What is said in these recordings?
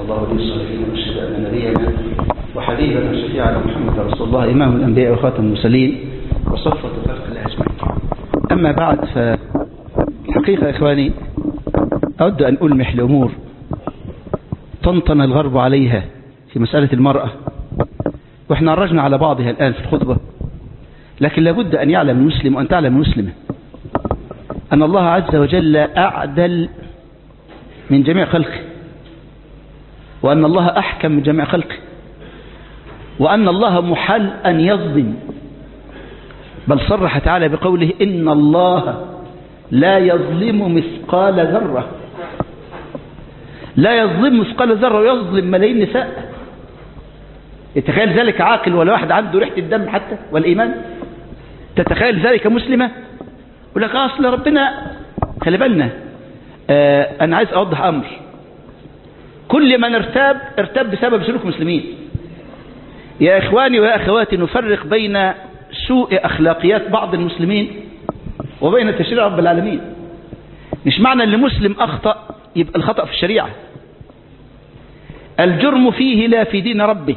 الله ولي الصالحين واشهد ان نبينا وحبيبنا وشفيعنا محمد رسول الله امام الانبياء وخاتم المرسلين وصفوة خلق الله اجمعين اما بعد فالحقيقه يا اخواني اود ان المح لامور طنطن الغرب عليها في مساله المراه واحنا عرجنا على بعضها الان في الخطبه لكن لابد ان يعلم المسلم وان تعلم المسلمه ان الله عز وجل اعدل من جميع خلقه وأن الله أحكم من جميع خلقه وأن الله محل أن يظلم بل صرح تعالى بقوله إن الله لا يظلم مثقال ذرة لا يظلم مثقال ذرة ويظلم ملايين نساء يتخيل ذلك عاقل ولا واحد عنده ريحة الدم حتى والإيمان تتخيل ذلك مسلمة يقول لك أصل ربنا خلي بالنا آه أنا عايز أوضح أمر كل من ارتاب ارتاب بسبب سلوك مسلمين يا إخواني ويا أخواتي نفرق بين سوء أخلاقيات بعض المسلمين وبين تشريع رب العالمين مش معنى أن مسلم أخطأ يبقى الخطأ في الشريعة الجرم فيه لا في دين ربه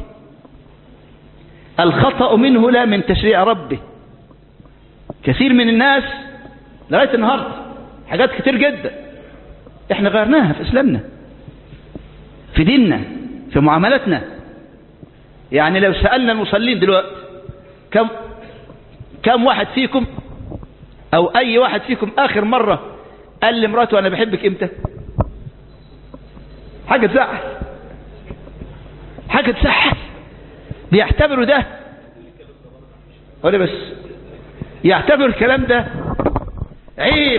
الخطأ منه لا من تشريع ربه كثير من الناس لغاية النهاردة حاجات كتير جدا احنا غيرناها في اسلامنا في ديننا في معاملتنا يعني لو سألنا المصلين دلوقتي كم كم واحد فيكم او اي واحد فيكم اخر مرة قال لمراته انا بحبك امتى حاجة تزعل حاجة تزعل بيعتبروا ده ولا بس يعتبر الكلام ده عيب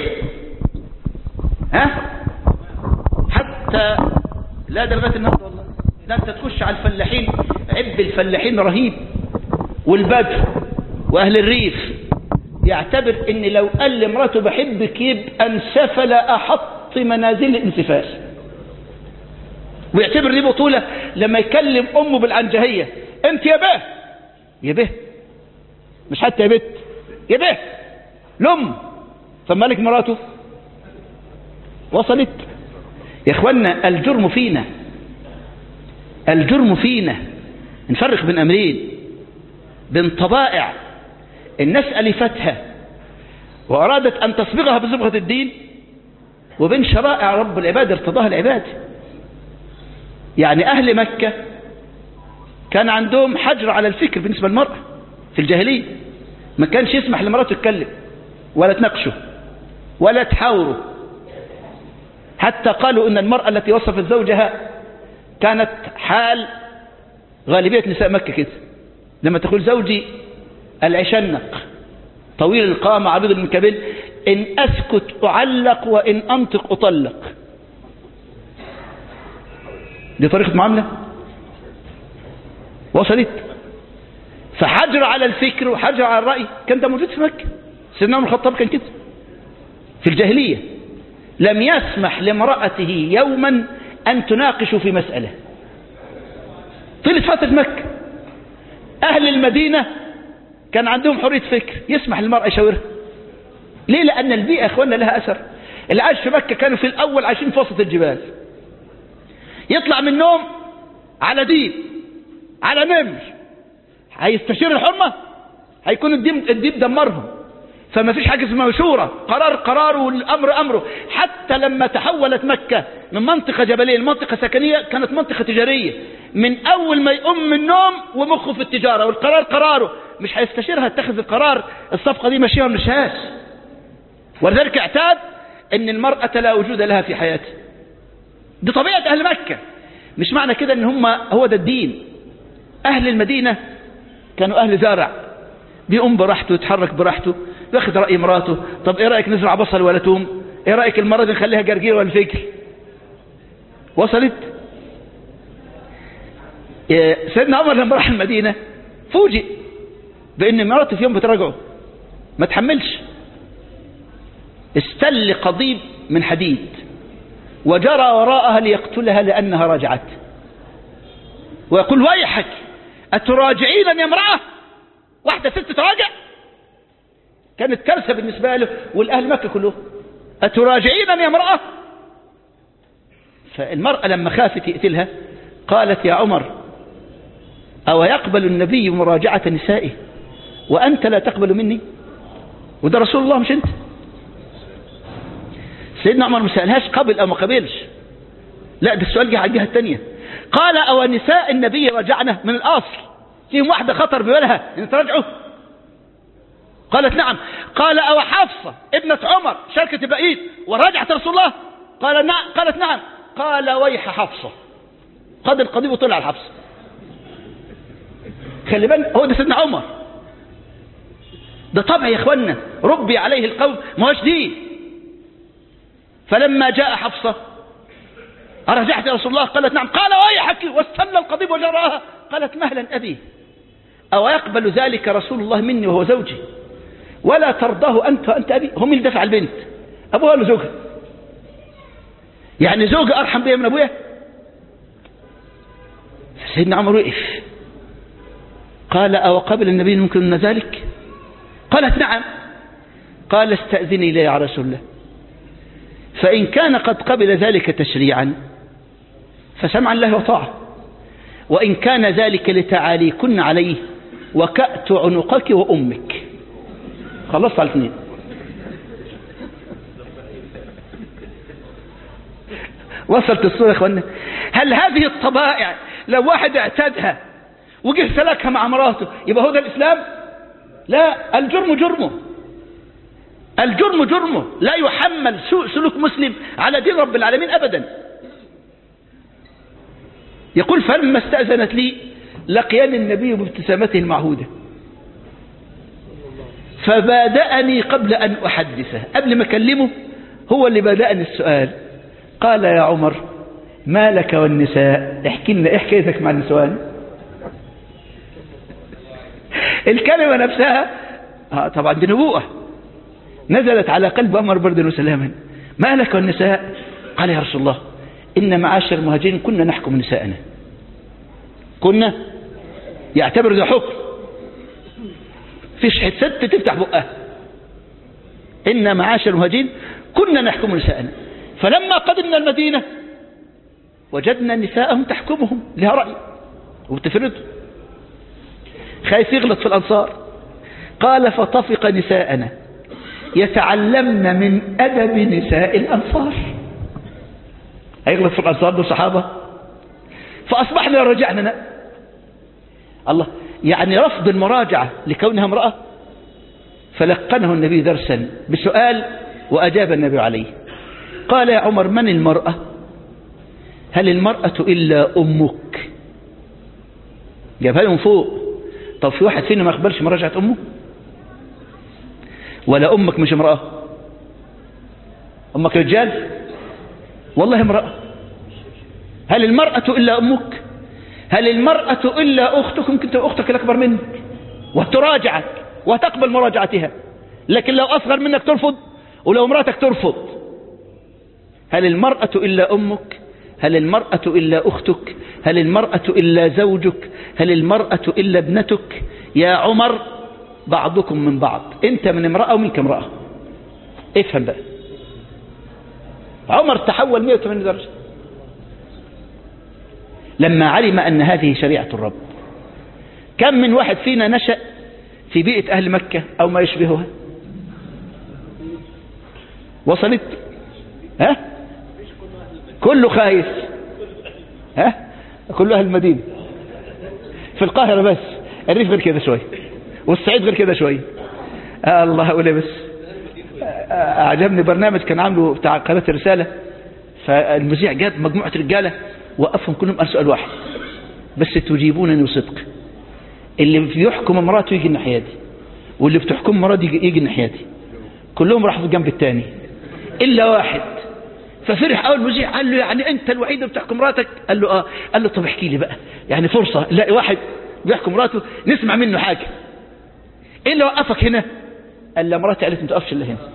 ها حتى لا ده لغايه النهارده والله ده انت تخش على الفلاحين عب الفلاحين رهيب والبدو واهل الريف يعتبر ان لو قال لمراته بحبك يبقى انسفل احط منازل الانسفال ويعتبر دي بطوله لما يكلم امه بالعنجهيه انت يا به يا به مش حتى يا بت يا به لم فمالك مراته وصلت يا اخوانا الجرم فينا الجرم فينا نفرق بين امرين بين طبائع الناس الفتها وارادت ان تصبغها بصبغه الدين وبين شرائع رب العباد ارتضاها العباد يعني اهل مكه كان عندهم حجر على الفكر بالنسبه للمراه في الجاهليه ما كانش يسمح لمراته تتكلم ولا تناقشه ولا تحاوره حتى قالوا ان المرأة التي وصفت زوجها كانت حال غالبية نساء مكة كده لما تقول زوجي العشنق طويل القامة عريض المنكبل إن أسكت أعلق وإن أنطق أطلق دي طريقة معاملة وصلت فحجر على الفكر وحجر على الرأي كان ده موجود في مكة سيدنا عمر الخطاب كان كده في الجاهلية لم يسمح لامرأته يوما أن تناقش في مسألة طيلة فترة مكة أهل المدينة كان عندهم حرية فكر يسمح للمرأة يشاورها ليه لأن البيئة أخوانا لها أثر اللي عايش في مكة كانوا في الأول عايشين في وسط الجبال يطلع من النوم على ديب على نمر هيستشير الحرمة هيكون الديب, الديب دمرهم فما فيش حاجة اسمها مشورة قرار قرار والأمر أمره حتى لما تحولت مكة من منطقة جبلية لمنطقة سكنية كانت منطقة تجارية من أول ما يقوم من النوم ومخه في التجارة والقرار قراره مش هيستشيرها اتخذ القرار الصفقة دي ماشية ولا مشهاش ولذلك اعتاد ان المرأة لا وجود لها في حياته دي طبيعة أهل مكة مش معنى كده ان هم هو ده الدين أهل المدينة كانوا أهل زارع بيقوم براحته يتحرك براحته ياخد رأي مراته طب ايه رأيك نزرع بصل ولا توم ايه رأيك المرة دي نخليها جرجير ولا فجل وصلت إيه سيدنا عمر لما راح المدينة فوجئ بان مراته في يوم بتراجعه ما تحملش استل قضيب من حديد وجرى وراءها ليقتلها لأنها راجعت ويقول ويحك أتراجعين يا امرأة واحدة ست تراجع كانت كارثة بالنسبة له والأهل مكة كلهم أتراجعين يا امرأة فالمرأة لما خافت يقتلها قالت يا عمر أو يقبل النبي مراجعة نسائه وأنت لا تقبل مني وده رسول الله مش أنت سيدنا عمر ما سألهاش قبل أو ما قبلش لا ده السؤال جه على الجهة الثانية قال أو نساء النبي رجعنا من الأصل فيهم واحدة خطر ببالها إن ترجعوا قالت نعم قال أو حفصة ابنة عمر شركة بعيد ورجعت رسول الله قال نعم قالت نعم قال ويح حفصة قد القضيب وطلع الحفصة خلي بالك هو ده سيدنا عمر ده طبع يا اخوانا ربي عليه القول ما هوش دين فلما جاء حفصة أرجعت يا رسول الله قالت نعم قال ويحك واستنى القضيب وجراها قالت مهلا أبي أو يقبل ذلك رسول الله مني وهو زوجي ولا ترضاه أنت وأنت أبي هم اللي دفع البنت أبوها ولا زوجها يعني زوجها أرحم بها من أبويا سيدنا عمر وقف قال أو قبل النبي ممكن ذلك قالت نعم قال استأذني لي يا رسول الله فإن كان قد قبل ذلك تشريعا فسمعا له وطاعة وإن كان ذلك لتعاليكن عليه وكأت عنقك وأمك خلصت على الاثنين وصلت الصورة يا اخوانا هل هذه الطبائع لو واحد اعتادها وجه سلكها مع مراته يبقى هو ده الإسلام لا الجرم جرمه الجرم جرمه لا يحمل سوء سلوك مسلم على دين رب العالمين أبدا يقول فلما استأذنت لي لقياني النبي بابتسامته المعهودة فبادأني قبل أن أحدثه قبل ما أكلمه هو اللي بدأني السؤال قال يا عمر ما لك والنساء احكي لنا ايه حكايتك مع النسوان الكلمة نفسها آه طبعا دي نبوءة نزلت على قلب عمر بردا وسلاما ما لك والنساء قال يا رسول الله إن معاشر المهاجرين كنا نحكم نساءنا كنا يعتبر ده حكم فيش ست تفتح بقها إن معاشر المهاجرين كنا نحكم نساءنا فلما قدمنا المدينة وجدنا نساءهم تحكمهم لها رأي وتفرده خايف يغلط في الأنصار قال فطفق نساءنا يتعلمن من أدب نساء الأنصار هيغلط في الأنصار دول صحابة فأصبحنا رجعنا الله يعني رفض المراجعة لكونها امرأة فلقنه النبي درسا بسؤال وأجاب النبي عليه قال يا عمر من المرأة هل المرأة إلا أمك جابها لهم فوق طب في واحد فينا ما يقبلش مراجعة أمه ولا أمك مش امرأة أمك رجال والله امرأة هل المرأة إلا أمك هل المرأة إلا أختك ممكن تبقى أختك الأكبر منك وتراجعك وتقبل مراجعتها لكن لو أصغر منك ترفض ولو امرأتك ترفض هل المرأة إلا أمك هل المرأة إلا أختك هل المرأة إلا زوجك هل المرأة إلا ابنتك يا عمر بعضكم من بعض انت من امرأة ومنك امرأة افهم بقى عمر تحول 180 درجة لما علم أن هذه شريعة الرب كم من واحد فينا نشأ في بيئة أهل مكة أو ما يشبهها وصلت ها كله خايف ها كله أهل المدينة في القاهرة بس الريف غير كده شوي والصعيد غير كده شوي آه الله أقول بس آه أعجبني برنامج كان عامله بتاع قناة الرسالة فالمذيع جاب مجموعة رجالة وقفهم كلهم قال سؤال واحد بس تجيبونني بصدق اللي بيحكم امراته يجي الناحية دي واللي بتحكم مراته يجي, يجي الناحية دي كلهم راحوا في الجنب الثاني إلا واحد ففرح أول مذيع قال له يعني أنت الوحيد اللي بتحكم مراتك قال له آه قال له طب احكي لي بقى يعني فرصة لا واحد بيحكم مراته نسمع منه حاجة ايه اللي وقفك هنا قال له مراتي قالت ما تقفش الا هنا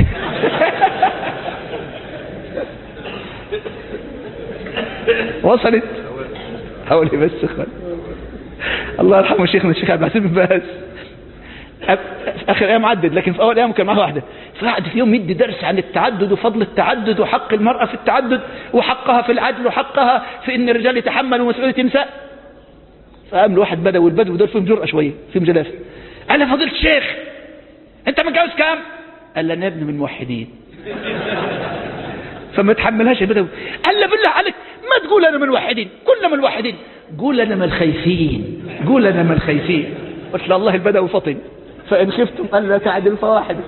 وصلت حولي بس اخوان الله يرحمه شيخنا الشيخ عبد العزيز بن باز اخر ايام عدد لكن في اول ايام كان معاه واحده فقعد في يوم يدي درس عن التعدد وفضل التعدد وحق المرأة في التعدد وحقها في العدل وحقها في ان الرجال يتحملوا مسؤولية النساء فقام له واحد بدوي والبدو دول فيهم جرأة شوية فيهم جلافة قال له فضيلة الشيخ انت متجوز كام قال له انا ابن من الموحدين فما تحملهاش يا بدوي قال له بالله عليك ما تقول انا من الوحيدين كلنا من الوحيدين قول انا من الخايفين قول انا من الخايفين قلت له الله البدوي فطن فان خفتم الا تعدل فواحد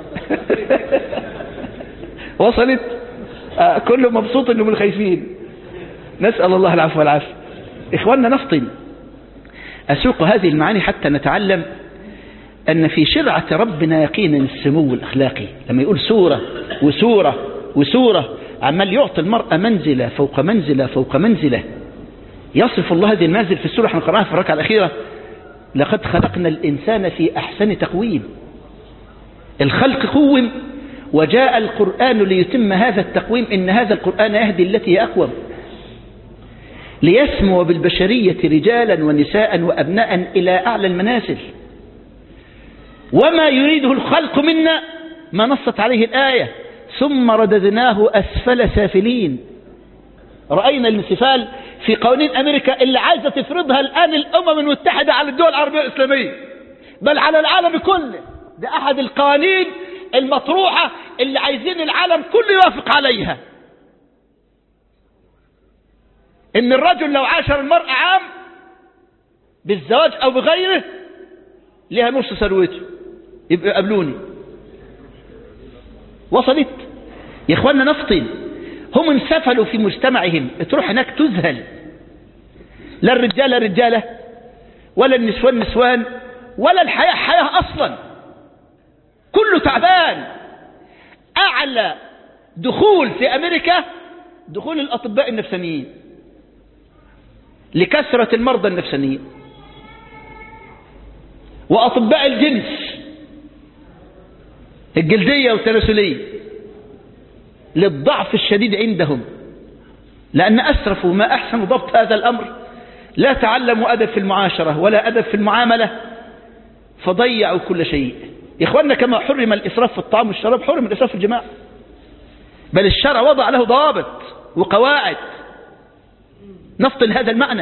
وصلت آه كله مبسوط انه من الخايفين نسال الله العفو والعافيه اخواننا نفطن اسوق هذه المعاني حتى نتعلم أن في شرعة ربنا يقينا السمو الأخلاقي لما يقول سورة وسورة وسورة عمال يعطي المرأة منزلة فوق منزلة فوق منزلة يصف الله هذه المنازل في السورة احنا قرأناها في الركعة الأخيرة لقد خلقنا الإنسان في أحسن تقويم الخلق قوم وجاء القرآن ليتم هذا التقويم إن هذا القرآن يهدي التي هي أقوم ليسمو بالبشرية رجالا ونساء وأبناء إلى أعلى المنازل وما يريده الخلق منا ما نصت عليه الآية ثم رددناه أسفل سافلين رأينا الانسفال في قوانين أمريكا اللي عايزة تفرضها الآن الأمم المتحدة على الدول العربية الإسلامية بل على العالم كله ده أحد القوانين المطروحة اللي عايزين العالم كله يوافق عليها إن الرجل لو عاشر المرأة عام بالزواج أو بغيره لها نص ثروته يبقى قابلوني وصلت يا اخوانا نفطن هم انسفلوا في مجتمعهم تروح هناك تذهل لا الرجالة رجالة ولا النسوان نسوان ولا الحياة حياة أصلا كله تعبان أعلى دخول في أمريكا دخول الأطباء النفسانيين لكثرة المرضى النفسانيين وأطباء الجنس الجلدية والتناسلية للضعف الشديد عندهم لأن أسرفوا ما أحسن ضبط هذا الأمر لا تعلموا أدب في المعاشرة ولا أدب في المعاملة فضيعوا كل شيء يا إخواننا كما حرم الإسراف في الطعام والشراب حرم الإسراف في الجماع بل الشرع وضع له ضوابط وقواعد نفطن هذا المعنى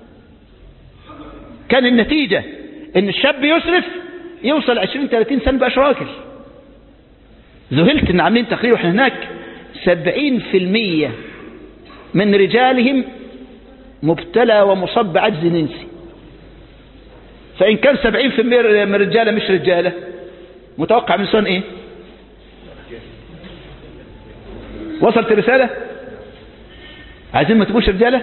كان النتيجة ان الشاب يسرف يوصل 20 30 سنة بقاش راجل ذهلت ان عاملين تقرير واحنا هناك 70% من رجالهم مبتلى ومصاب بعجز ننسي فإن كان 70% من الرجالة مش رجالة متوقع من سن ايه وصلت الرسالة عايزين ما تبقوش رجالة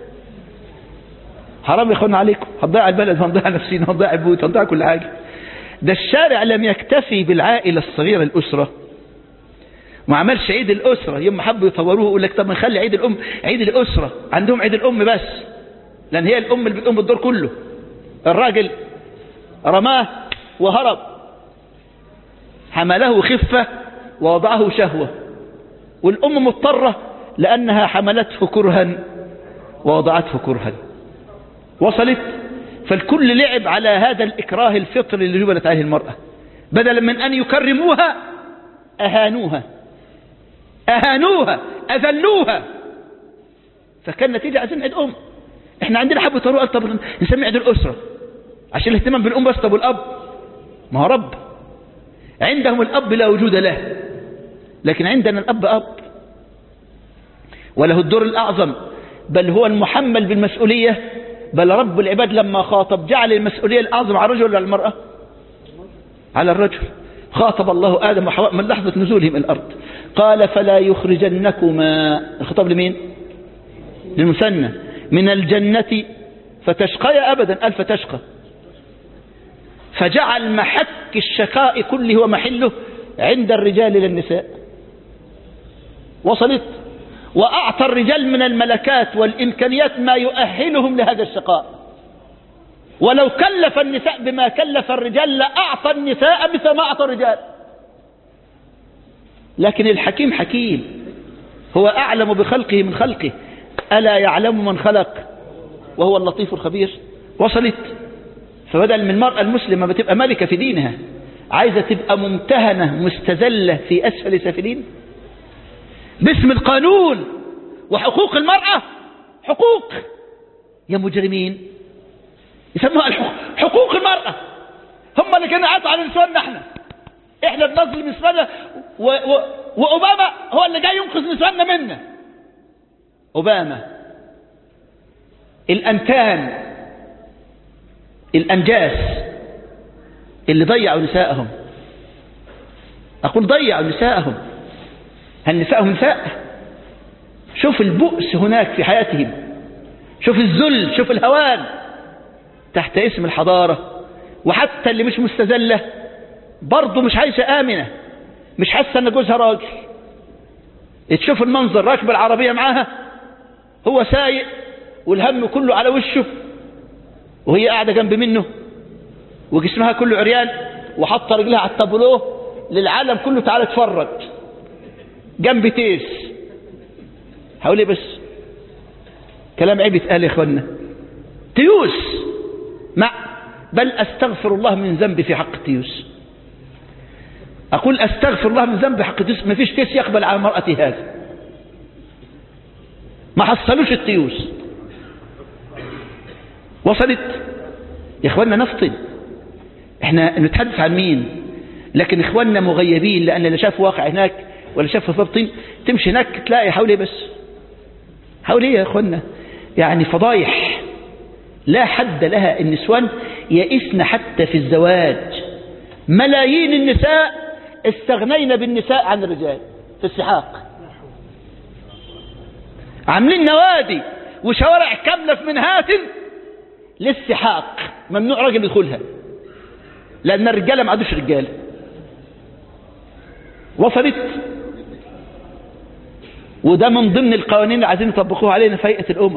حرام يا اخوانا عليكم هنضيع البلد هنضيع نفسينا هنضيع البيوت هنضيع كل حاجة ده الشارع لم يكتفي بالعائلة الصغيرة الأسرة ما عملش عيد الأسرة يوم حبوا يطوروه يقول لك طب نخلي عيد الأم عيد الأسرة عندهم عيد الأم بس لأن هي الأم اللي بتقوم بالدور كله الراجل رماه وهرب حمله خفة ووضعه شهوة والأم مضطرة لأنها حملته كرها ووضعته كرها وصلت فالكل لعب على هذا الإكراه الفطري اللي جبلت عليه المرأة بدلا من أن يكرموها أهانوها أهانوها أذلوها فكان نتيجة عايزين عيد أم احنا عندنا حبة طرق طب نسمي عيد الأسرة عشان الاهتمام بالأم بس طب والأب ما هو رب عندهم الأب لا وجود له لكن عندنا الأب أب وله الدور الأعظم بل هو المحمل بالمسؤولية بل رب العباد لما خاطب جعل المسؤولية الأعظم على الرجل ولا على المرأة على الرجل خاطب الله آدم وحواء من لحظة نزولهم الأرض قال فلا يخرجنكما الخطاب لمين للمثنى من الجنة فتشقى أبدا ألف تشقى فجعل محك الشقاء كله ومحله عند الرجال للنساء وصلت وأعطى الرجال من الملكات والإمكانيات ما يؤهلهم لهذا الشقاء ولو كلف النساء بما كلف الرجال لأعطى النساء مثل ما أعطى الرجال لكن الحكيم حكيم هو أعلم بخلقه من خلقه ألا يعلم من خلق وهو اللطيف الخبير وصلت فبدل من المرأة المسلمة بتبقى ملكة في دينها عايزة تبقى ممتهنة مستزلة في أسفل سافلين باسم القانون وحقوق المرأة حقوق يا مجرمين يسموها الحقوق حقوق المرأة هم اللي كانوا عطوا على نسواننا احنا احنا بنظلم نسواننا و... و... وأوباما هو اللي جاي ينقذ نسواننا منا أوباما الأنتان الأنجاس اللي ضيعوا نساءهم أقول ضيعوا نساءهم هل نساءهم نساء شوف البؤس هناك في حياتهم شوف الذل شوف الهوان تحت اسم الحضارة وحتى اللي مش مستزلة برضه مش عايشة آمنة مش حاسة ان جوزها راجل تشوف المنظر راكب العربية معاها هو سايق والهم كله على وشه وهي قاعدة جنب منه وجسمها كله عريان وحاطه رجلها على التابلوه للعالم كله تعالى اتفرج جنب تيس حوالي بس كلام عيب يتقال يا اخوانا تيوس مع بل استغفر الله من ذنبي في حق تيوس اقول استغفر الله من ذنبي حق تيوس ما فيش تيس يقبل على مرأتي هذا ما حصلوش التيوس وصلت يا اخوانا نفطن احنا نتحدث عن مين لكن اخواننا مغيبين لان لا شاف واقع هناك ولا شاف فلسطين تمشي هناك تلاقي حوالي بس حوالي يا اخوانا يعني فضايح لا حد لها النسوان يئسن حتى في الزواج ملايين النساء استغنينا بالنساء عن الرجال في السحاق عاملين نوادي وشوارع كاملة في منهات للسحاق ممنوع راجل يدخلها لأن الرجالة ما عادوش رجالة وصلت وده من ضمن القوانين اللي عايزين يطبقوها علينا في هيئة الأمم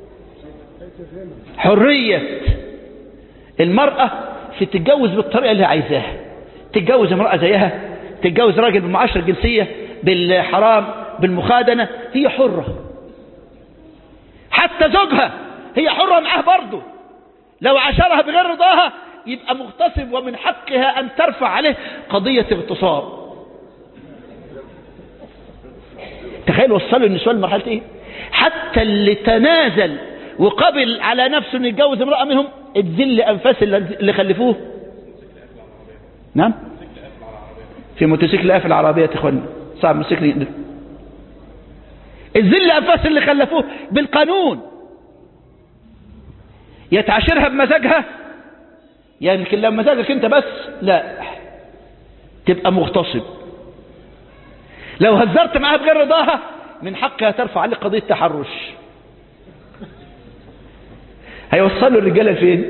حرية المرأة في تتجوز بالطريقة اللي عايزاها تتجوز امرأة زيها تتجوز راجل بالمعاشرة الجنسية بالحرام بالمخادنة هي حرة حتى زوجها هي حرة معاه برضه لو عاشرها بغير رضاها يبقى مغتصب ومن حقها أن ترفع عليه قضية اغتصاب تخيل وصلوا النسوان لمرحلة ايه حتى اللي تنازل وقبل على نفسه ان يتجوز امرأة منهم الذل انفاس اللي خلفوه نعم في موتوسيكل قافل العربية يا اخوانا صعب موتوسيكل يقدر الذل انفاس اللي خلفوه بالقانون يتعاشرها بمزاجها يعني لكن لما مزاجك انت بس لا تبقى مغتصب لو هزرت معاها بغير رضاها من حقها ترفع عليك قضية تحرش هيوصلوا الرجالة فين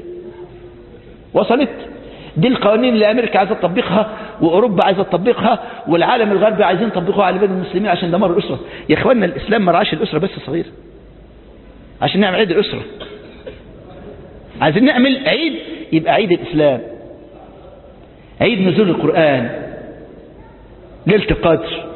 وصلت دي القوانين اللي امريكا عايزه تطبقها واوروبا عايزه تطبقها والعالم الغربي عايزين يطبقوها على بلاد المسلمين عشان دمار الاسره يا اخواننا الاسلام ما رعاش الاسره بس صغيره عشان نعمل عيد الاسره عايزين نعمل عيد يبقى عيد الاسلام عيد نزول القران ليله القدر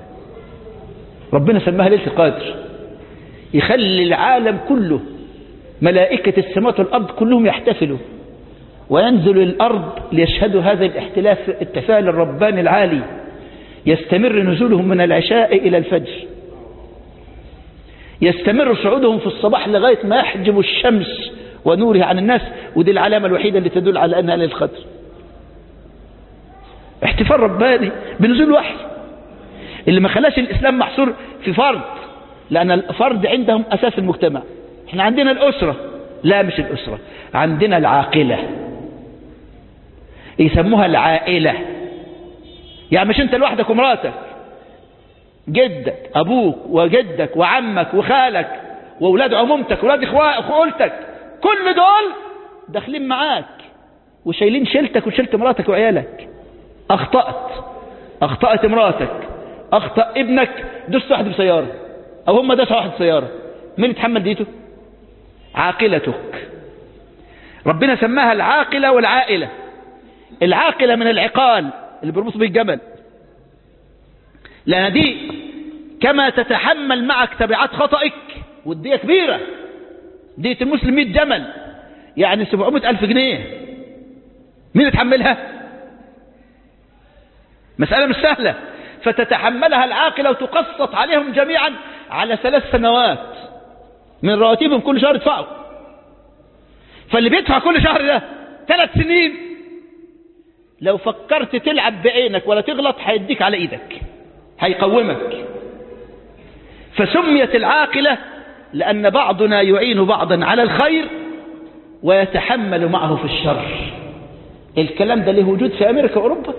ربنا سماها ليله القدر يخلي العالم كله ملائكه السماوات والارض كلهم يحتفلوا وينزل الأرض ليشهدوا هذا الاحتلاف التفاعل الرباني العالي يستمر نزولهم من العشاء إلى الفجر يستمر صعودهم في الصباح لغاية ما يحجب الشمس ونورها عن الناس ودي العلامة الوحيدة اللي تدل على أنها للقدر احتفال رباني بنزول وحي اللي ما خلاش الإسلام محصور في فرد لأن الفرد عندهم أساس المجتمع احنا عندنا الأسرة لا مش الأسرة عندنا العاقلة يسموها العائلة يعني مش انت لوحدك ومراتك جدك ابوك وجدك وعمك وخالك واولاد عمومتك واولاد اخوالتك كل دول داخلين معاك وشايلين شيلتك وشيلت مراتك وعيالك اخطأت اخطأت مراتك اخطأ ابنك دست واحد بسيارة او هم دسوا واحد بسيارة مين يتحمل ديته عاقلتك ربنا سماها العاقلة والعائلة العاقلة من العقال اللي بيربط به الجبل لأن دي كما تتحمل معك تبعات خطئك والدية كبيرة دية المسلم 100 جمل يعني 700 ألف جنيه مين يتحملها مسألة مش سهلة فتتحملها العاقلة وتقسط عليهم جميعا على ثلاث سنوات من رواتبهم كل شهر يدفعوا فاللي بيدفع كل شهر ده ثلاث سنين لو فكرت تلعب بعينك ولا تغلط هيديك على ايدك هيقومك فسميت العاقلة لأن بعضنا يعين بعضا على الخير ويتحمل معه في الشر الكلام ده له وجود في أمريكا وأوروبا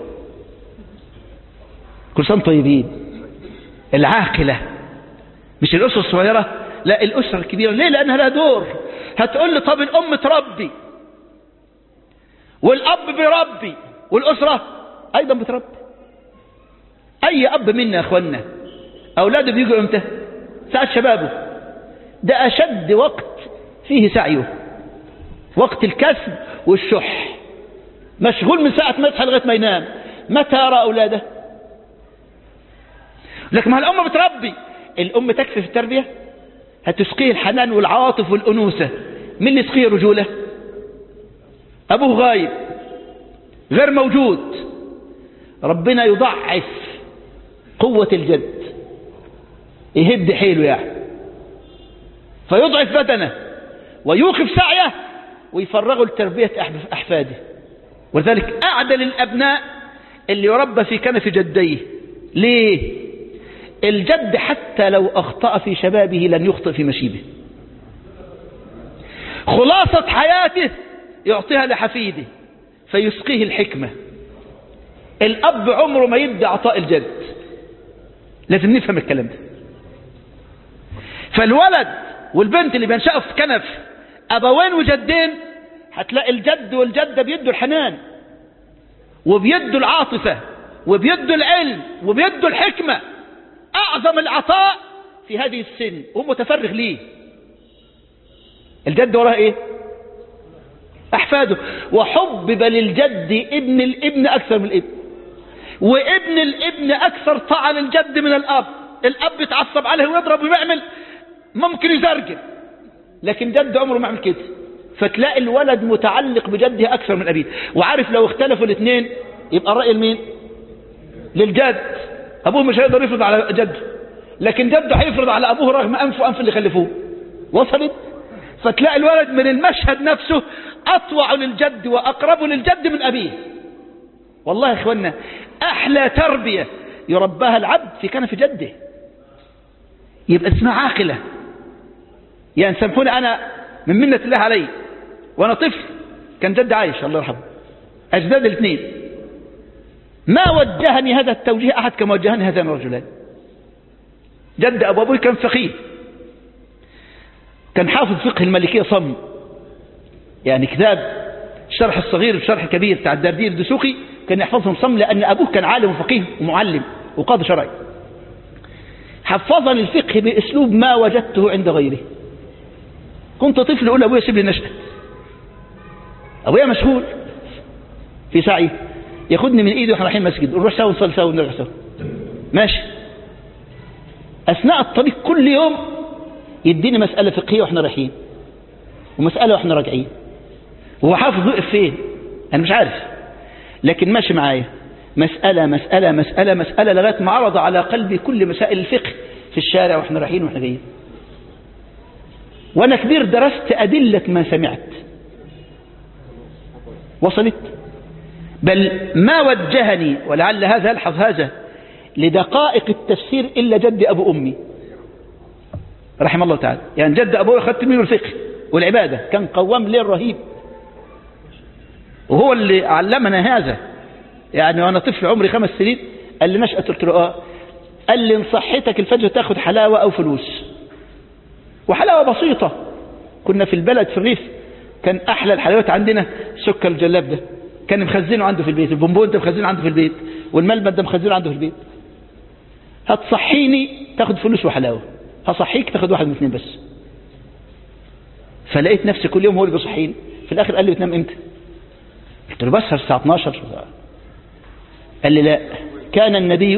كل سنة طيبين العاقلة مش الأسرة الصغيرة لا الأسرة الكبيرة ليه لأنها لها دور هتقول لي طب الأم تربي والأب بيربي والأسرة أيضا بتربي أي أب منا يا أخوانا أولاده بيجوا إمتى ساعة شبابه ده أشد وقت فيه سعيه وقت الكسب والشح مشغول من ساعة ما يصحى لغاية ما ينام متى يرى أولاده لكن ما الأم بتربي الأم تكفي في التربية هتسقيه الحنان والعواطف والأنوثة مين اللي يسقيه رجولة أبوه غايب غير موجود ربنا يضعف قوة الجد يهد حيله يعني فيضعف بدنه ويوقف سعيه ويفرغه لتربية أحفاده ولذلك أعدل الأبناء اللي يربى في كنف جديه ليه الجد حتى لو أخطأ في شبابه لن يخطئ في مشيبه خلاصة حياته يعطيها لحفيده فيسقيه الحكمة الأب عمره ما يدي عطاء الجد لازم نفهم الكلام ده فالولد والبنت اللي بينشأوا في كنف أبوين وجدين هتلاقي الجد والجدة بيدوا الحنان وبيدوا العاطفة وبيدوا العلم وبيدوا الحكمة أعظم العطاء في هذه السن هو متفرغ ليه الجد وراه ايه أحفاده وحبب للجد ابن الابن أكثر من الابن وابن الابن أكثر طاعة للجد من الأب الأب يتعصب عليه ويضرب ويعمل ممكن يزرجل لكن جد عمره ما عمل كده فتلاقي الولد متعلق بجده أكثر من أبيه وعارف لو اختلفوا الاثنين يبقى الرأي لمين للجد أبوه مش هيقدر يفرض على جده لكن جده هيفرض على أبوه رغم أنفه أنف اللي خلفوه وصلت فتلاقي الولد من المشهد نفسه أطوع للجد وأقرب للجد من أبيه والله يا إخوانا أحلى تربية يرباها العبد في كنف جده يبقى اسمها عاقلة يعني سامحوني أنا من منة الله علي وأنا طفل كان جد عايش الله يرحمه أجداد الاثنين ما وجهني هذا التوجيه أحد كما وجهني هذان الرجلان جد أبو أبوي كان فقيه كان حافظ فقه الملكية صم يعني كتاب الشرح الصغير والشرح الكبير بتاع الدردير الدسوقي كان يحفظهم صم لأن أبوه كان عالم وفقيه ومعلم وقاضي شرعي حفظني الفقه بأسلوب ما وجدته عند غيره كنت طفل أقول أبويا سيب لي نشأة أبويا مشغول في سعي ياخدني من إيدي واحنا رايحين مسجد نروح سوا نصلي سوا ونرجع سوا ماشي أثناء الطريق كل يوم يديني مسألة فقهية واحنا رايحين ومسألة واحنا راجعين وهو حافظ وقف فين أنا مش عارف لكن ماشي معايا مسألة مسألة مسألة مسألة لغاية ما عرض على قلبي كل مسائل الفقه في الشارع واحنا رايحين واحنا جايين وانا كبير درست أدلة ما سمعت وصلت بل ما وجهني ولعل هذا يلحظ هذا لدقائق التفسير إلا جد أبو أمي رحمه الله تعالى يعني جد أبوي أخذت منه الفقه والعبادة كان قوام ليل رهيب وهو اللي علمنا هذا يعني وانا طفل عمري خمس سنين قال لي نشأة قلت له اه قال لي ان صحتك الفجر تاخد حلاوة او فلوس وحلاوة بسيطة كنا في البلد في الريف كان احلى الحلويات عندنا سكر الجلاب ده كان مخزنه عنده في البيت البونبون ده مخزنه عنده في البيت والملبن ده مخزنه عنده في البيت هتصحيني تاخد فلوس وحلاوة هصحيك تاخد واحد من اثنين بس فلقيت نفسي كل يوم هو اللي بيصحيني في الاخر قال لي بتنام امتى قلت له بسهر الساعة 12 قال لي لا كان النبي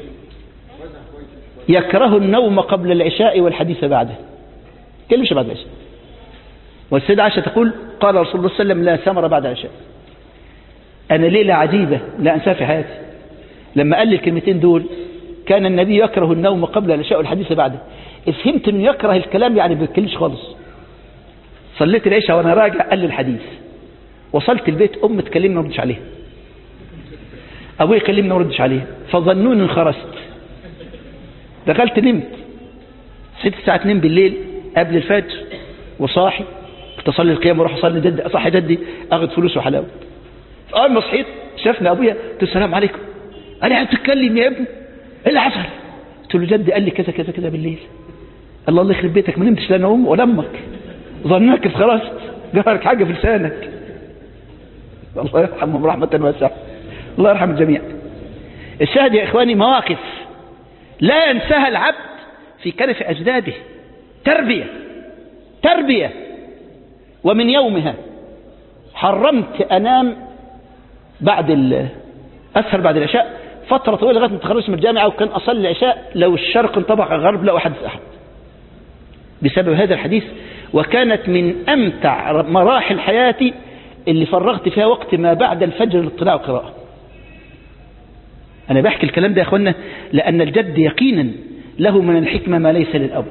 يكره النوم قبل العشاء والحديث بعده كلمش بعد العشاء والسيدة عائشة تقول قال رسول الله صلى الله عليه وسلم لا ثمر بعد العشاء أنا ليلة عجيبة لا أنساها في حياتي لما قال لي الكلمتين دول كان النبي يكره النوم قبل العشاء والحديث بعده فهمت انه يكره الكلام يعني ما بيتكلمش خالص صليت العشاء وانا راجع قال لي الحديث وصلت البيت ام تكلمني ما ردش عليها ابويا كلمني ما ردش عليها فظنوني انخرست دخلت نمت صحيت الساعه 2 بالليل قبل الفجر وصاحي كنت اصلي القيام واروح اصلي جدي اصحي جدي اخد فلوس وحلاوه فاول ما صحيت شافني ابويا قلت له السلام عليكم قال لي بتتكلم يا ابني ايه اللي حصل قلت له جدي قال لي كذا كذا كذا بالليل الله الله يخرب بيتك ما نمتش لا انا ام ولا امك ظنك اتخرجت جرك حاجه في لسانك الله يرحمهم رحمه واسعه الله يرحم الجميع الشاهد يا اخواني مواقف لا ينساها العبد في كنف اجداده تربيه تربيه ومن يومها حرمت انام بعد ال اسهر بعد العشاء فتره طويله لغايه ما تخرجت من الجامعه وكان اصلي العشاء لو الشرق انطبق على الغرب لا احدث احد بسبب هذا الحديث وكانت من امتع مراحل حياتي اللي فرغت فيها وقت ما بعد الفجر للاطلاع والقراءه انا بحكي الكلام ده يا اخوانا لان الجد يقينا له من الحكمه ما ليس للاب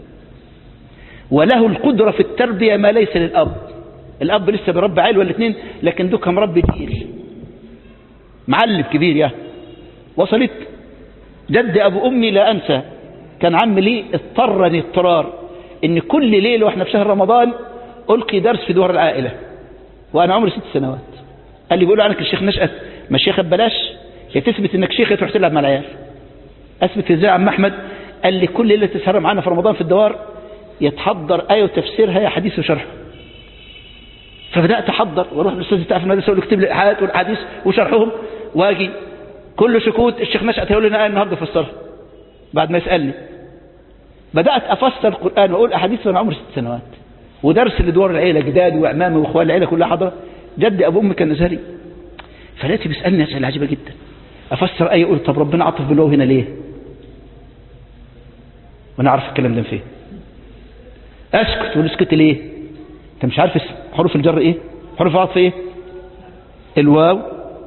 وله القدره في التربيه ما ليس للاب الاب لسه بيربي عيل ولا اتنين لكن دوكا مربي جيل معلم كبير يا وصلت جد ابو امي لا انسى كان عم لي اضطرني اضطرار ان كل ليله واحنا في شهر رمضان القي درس في دور العائله وانا عمري ست سنوات قال لي بيقولوا عنك الشيخ نشأت ما الشيخ ببلاش يا تثبت انك شيخ يا تروح تلعب مع العيال اثبت ازاي يا عم احمد قال لي كل ليله تسهر معانا في رمضان في الدوار يتحضر ايه وتفسيرها يا حديث وشرحه فبدات احضر واروح للاستاذ بتاع في المدرسه اقول له اكتب لي الايات والاحاديث وشرحهم واجي كل سكوت الشيخ نشأت يقول لنا آية النهارده فسرها بعد ما يسالني بدات افسر القران واقول احاديث وانا عمري ست سنوات ودرس لدور العيله جدادي وعمامي واخوان العيله كلها حاضره جدي ابو امي كان ازهري فلقيته بيسالني اسئله عجيبه جدا افسر ايه اقول طب ربنا عطف بالواو هنا ليه وانا عارف الكلام ده فين اسكت تقول اسكت ليه انت مش عارف حروف الجر ايه حروف العطف ايه الواو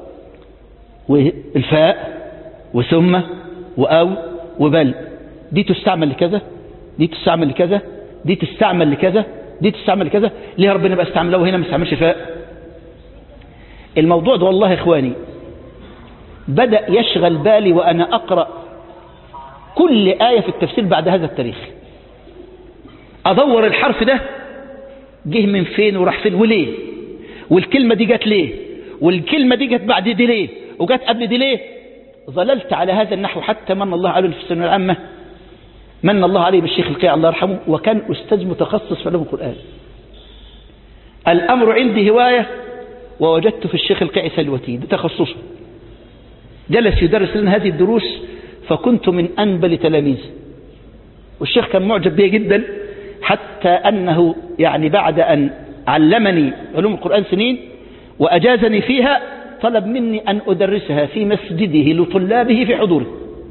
والفاء وثم واو وبل دي تستعمل لكذا دي تستعمل لكذا دي تستعمل لكذا دي تستعمل لكذا ليه ربنا بقى استعملها وهنا ما استعملش فاء الموضوع ده والله يا اخواني بدأ يشغل بالي وأنا أقرأ كل آية في التفسير بعد هذا التاريخ أدور الحرف ده جه من فين وراح فين وليه والكلمة دي جت ليه والكلمة دي جت بعد دي ليه وجت قبل دي ليه ظللت على هذا النحو حتى من الله عليه في الثانويه العامة من الله عليه بالشيخ القيع الله يرحمه وكان أستاذ متخصص في علوم القرآن الأمر عندي هواية ووجدت في الشيخ القيع سلوتي ده تخصصه جلس يدرس لنا هذه الدروس فكنت من أنبل تلاميذه والشيخ كان معجب بي جدا حتى أنه يعني بعد أن علمني علوم القرآن سنين وأجازني فيها طلب مني أن أدرسها في مسجده لطلابه في حضوره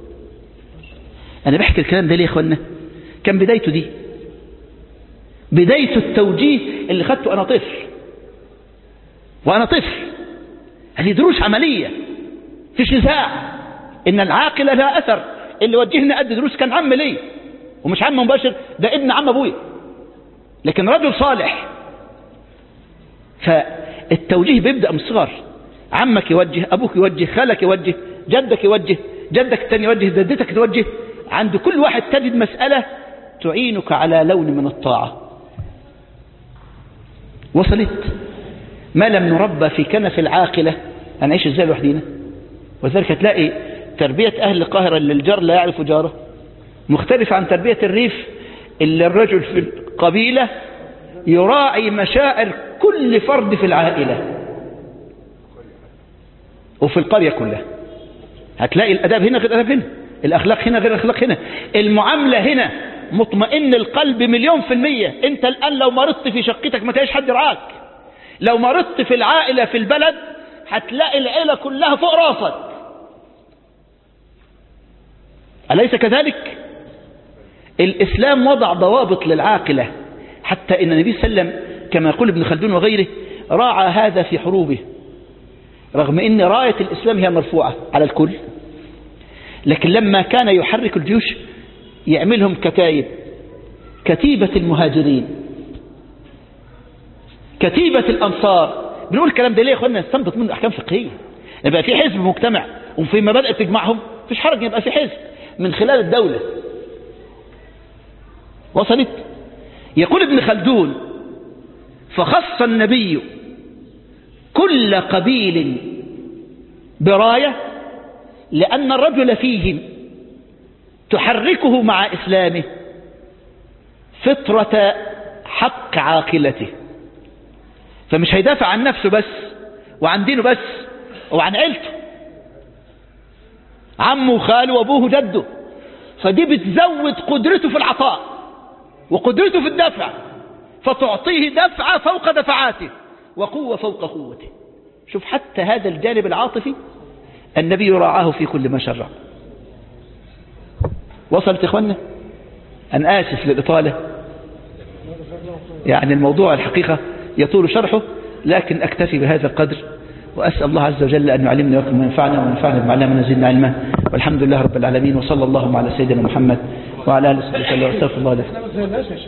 أنا بحكي الكلام ده ليه يا أخوانا كان بدايته دي بداية التوجيه اللي خدته أنا طفل وأنا طفل هذه دروس عملية فيش نزاع إن العاقلة لها أثر اللي وجهني قد دروس كان عم لي ومش عم مباشر ده ابن عم أبويا لكن رجل صالح فالتوجيه بيبدأ من الصغر عمك يوجه أبوك يوجه خالك يوجه جدك يوجه جدك الثاني يوجه جدتك توجه عند كل واحد تجد مسألة تعينك على لون من الطاعة وصلت ما لم نربى في كنف العاقلة هنعيش ازاي لوحدينا وذلك هتلاقي تربية أهل القاهرة اللي الجار لا يعرف جاره مختلف عن تربية الريف اللي الرجل في القبيلة يراعي مشاعر كل فرد في العائلة وفي القرية كلها هتلاقي الأداب هنا غير الأداب هنا الأخلاق هنا غير الأخلاق هنا المعاملة هنا مطمئن القلب مليون في المية انت الآن لو مرضت في شقتك ما تلاقيش حد يرعاك لو مرضت في العائلة في البلد هتلاقي العيلة كلها فوق راسك أليس كذلك الإسلام وضع ضوابط للعاقلة حتى إن النبي صلى الله عليه وسلم كما يقول ابن خلدون وغيره راعى هذا في حروبه رغم إن راية الإسلام هي مرفوعة على الكل لكن لما كان يحرك الجيوش يعملهم كتائب كتيبة المهاجرين كتيبة الأنصار بنقول الكلام ده ليه يا اخوانا نستنبط منه أحكام فقهية يبقى في حزب مجتمع وفي مبادئ تجمعهم مفيش حرج يبقى في حزب من خلال الدولة وصلت يقول ابن خلدون فخص النبي كل قبيل براية لأن الرجل فيهم تحركه مع إسلامه فطرة حق عاقلته فمش هيدافع عن نفسه بس وعن دينه بس وعن عيلته عمه وخاله وابوه وجده فدي بتزود قدرته في العطاء وقدرته في الدفع فتعطيه دفعة فوق دفعاته وقوة فوق قوته شوف حتى هذا الجانب العاطفي النبي راعاه في كل ما شرع وصلت إخوانا أنا آسف للإطالة يعني الموضوع الحقيقة يطول شرحه لكن أكتفي بهذا القدر وأسأل الله عز وجل أن يعلمنا وكم ينفعنا ونفعنا بما علمنا زدنا علما والحمد لله رب العالمين وصلى الله على سيدنا محمد وعلى آله وصحبه وسلم واستغفر الله له